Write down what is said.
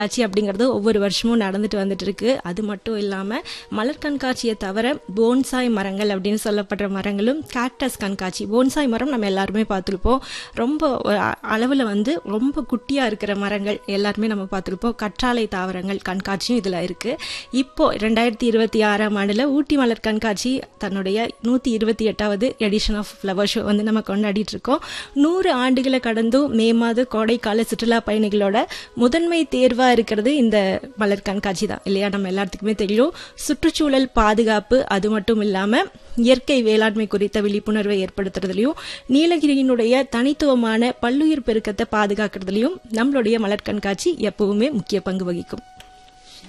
கண்காட்சி அப்படிங்கிறது ஒவ்வொரு வருஷமும் நடந்துட்டு வந்துட்டு இருக்கு அது மட்டும் இல்லாமல் மலர் கண்காட்சியை தவிர போன்சாய் மரங்கள் அப்படின்னு சொல்லப்படுற மரங்களும் கேக்டஸ் கண்காட்சி போன்சாய் மரம் நம்ம எல்லாருமே பார்த்துருப்போம் ரொம்ப அளவில் வந்து ரொம்ப குட்டியாக இருக்கிற மரங்கள் எல்லாருமே நம்ம பார்த்துருப்போம் கற்றாழை தாவரங்கள் கண்காட்சியும் இதில் இருக்குது இப்போ ரெண்டாயிரத்தி இருபத்தி ஆறாம் ஆண்டில் ஊட்டி மலர் கண்காட்சி தன்னுடைய நூற்றி இருபத்தி எட்டாவது எடிஷன் ஆஃப் ஃப்ளவர் ஷோ வந்து நம்ம கொண்டாடிட்டு இருக்கோம் நூறு ஆண்டுகளை கடந்தும் மே மாத கோடைக்கால சுற்றுலா பயணிகளோட முதன்மை தேர்வாக இருக்கிறது இந்த மலர் கண்காட்சி தான் இல்லையா நம்ம எல்லாத்துக்குமே தெரியும் சுற்றுச்சூழல் பாதுகாப்பு அது மட்டும் இல்லாமல் இயற்கை வேளாண்மை குறித்த விழிப்புணர்வை ஏற்படுத்துறதுலையும் நீலகிரியினுடைய தனித்துவமான பல்லுயிர் பெருக்கத்தை பாதுகாக்கிறதுலையும் நம்மளுடைய மலர் கண்காட்சி எப்பவுமே முக்கிய பங்கு வகிக்கும்